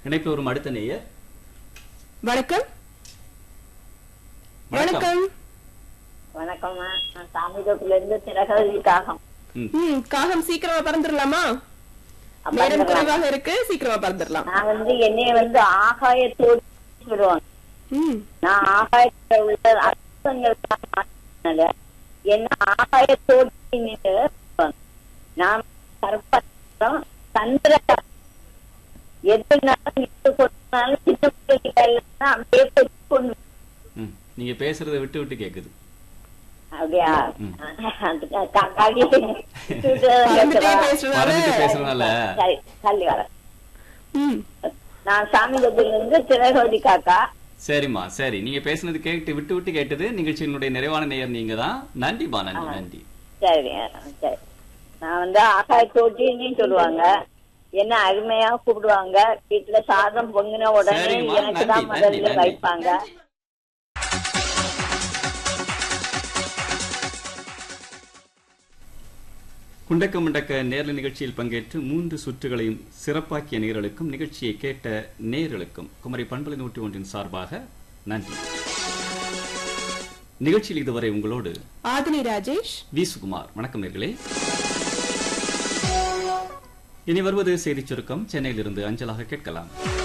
இணைப்பில் வரும் அடுத்த நேயர் வணக்கம் வணக்கம் வணக்கம் வணக்கம்மா நான் சாமிதோப்புல இருந்து திரகவதி காகம் ம், ம் காகம் சீக்கிரமா பறந்துடலாமா அப்ப நேரம் அந்த- குறைவாக இருக்கு சீக்கிரமா பறந்துடலாம் நான் வந்து என்னைய வந்து ஆகாயத்தோடு சொல்லுவாங்க ம் நான் ஆகாயத்துல உள்ள அர்த்தங்கள் தான் மாற்றினது. என்ன ஆகாயத்தோடு நின்று சொல்லுவாங்க. நான் கற்பம் சந்திர எதுனாலும் நின்று கொண்டாலும் சின்ன பிள்ளைகள் அப்படியே பெற்று கொண்டு ம். நீங்க பேசுறதை விட்டு விட்டு கேக்குது அப்படியா ம். காக்காடி பறந்துட்டே பேசுறதால மறந்துட்டு பேசுறதுனால சரி தள்ளி வரேன் ம் நான் சாமிதோப்புல இருந்து திரகவதி காக்கா சரிம்மா சரி நீங்க பேசுனது கேட்டு விட்டு விட்டு கேட்டது நிகழ்ச்சியினுடைய நிறைவான நேயர் நீங்க தான் நன்றிமா நன்றி நன்றி சரி சரி நான் வந்து ஆகாய தோட்டின்னு சொல்லுவாங்க என்ன அருமையா கூப்பிடுவாங்க வீட்டுல சாதம் பொங்கின உடனே சரிங்கம்மா, எனக்கு நன்றி, தான் முதல்ல நன்றி, நன்றி. வைப்பாங்க குண்டக்க முண்டக்க நேர்ல நிகழ்ச்சியில் பங்கேற்று மூன்று சுற்றுகளையும் சிறப்பாக்கிய நேர்களுக்கும் நிகழ்ச்சியை கேட்ட நேர்களுக்கும் குமரி பண்பலை நூற்றி ஒன்றின் சார்பாக நன்றி நிகழ்ச்சியில் இதுவரை உங்களோடு ஆதினி ராஜேஷ் வி சுகுமார் வணக்கம் நேர்களே இனி வருவது செய்திச் சுருக்கம் சென்னையிலிருந்து அஞ்சலாக கேட்கலாம்